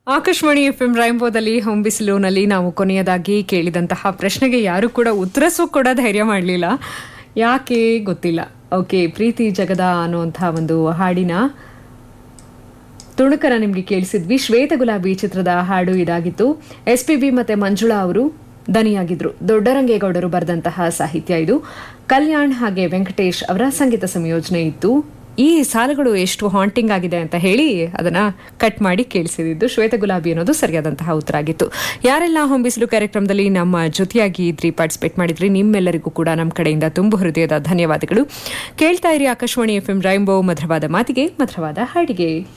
Akashvani F M ರೈಂಬೋದಲ್ಲಿ ಹೊಂಬಿಸಿಲುನಲ್ಲಿ ನಾವು ಕೊನೆಯದಾಗಿ ಕೇಳಿದಂತಹ ಪ್ರಶ್ನೆಗೆ ಯಾರು ಕೂಡ ಉತ್ತರಿಸೋ ಕೂಡ ಧೈರ್ಯ ಮಾಡಲಿಲ್ಲ ಯಾಕೆ ಗೊತ್ತಿಲ್ಲ ಓಕೆ ಪ್ರೀತಿ ಜಗದ ಅನ್ನುವಂಥ ಒಂದು ಹಾಡಿನ ತುಣುಕರ ನಿಮಗೆ ಕೇಳಿಸಿದ್ವಿ ಶ್ವೇತ ಗುಲಾಬಿ ಚಿತ್ರದ ಹಾಡು ಇದಾಗಿತ್ತು ಎಸ್ ಪಿ ಬಿ ಮತ್ತೆ ಮಂಜುಳಾ ಅವರು ದನಿಯಾಗಿದ್ರು ದೊಡ್ಡರಂಗೇಗೌಡರು ಬರೆದಂತಹ ಸಾಹಿತ್ಯ ಇದು ಕಲ್ಯಾಣ್ ಹಾಗೆ ವೆಂಕಟೇಶ್ ಅವರ ಸಂಗೀತ ಸಂಯೋಜನೆ ಇತ್ತು ಈ ಸಾಲುಗಳು ಎಷ್ಟು ಹಾಂಟಿಂಗ್ ಆಗಿದೆ ಅಂತ ಹೇಳಿ ಅದನ್ನ ಕಟ್ ಮಾಡಿ ಕೇಳಿಸಿದ್ದು ಶ್ವೇತ ಗುಲಾಬಿ ಅನ್ನೋದು ಸರಿಯಾದಂತಹ ಉತ್ತರ ಆಗಿತ್ತು ಯಾರೆಲ್ಲ ಹೊಂಬಿಸಲು ಕಾರ್ಯಕ್ರಮದಲ್ಲಿ ನಮ್ಮ ಜೊತೆಯಾಗಿ ಇದ್ರಿ ಪಾರ್ಟಿಸಿಪೇಟ್ ಮಾಡಿದ್ರಿ ನಿಮ್ಮೆಲ್ಲರಿಗೂ ಕೂಡ ನಮ್ಮ ಕಡೆಯಿಂದ ತುಂಬು ಹೃದಯದ ಧನ್ಯವಾದಗಳು ಕೇಳ್ತಾ ಇರಿ ಆಕಾಶವಾಣಿ ಎಫ್ ಎಂ ರೈಂಬೋ ಮಧುರವಾದ ಮಾತಿಗೆ ಮಧುರವಾದ ಹಾಡಿಗೆ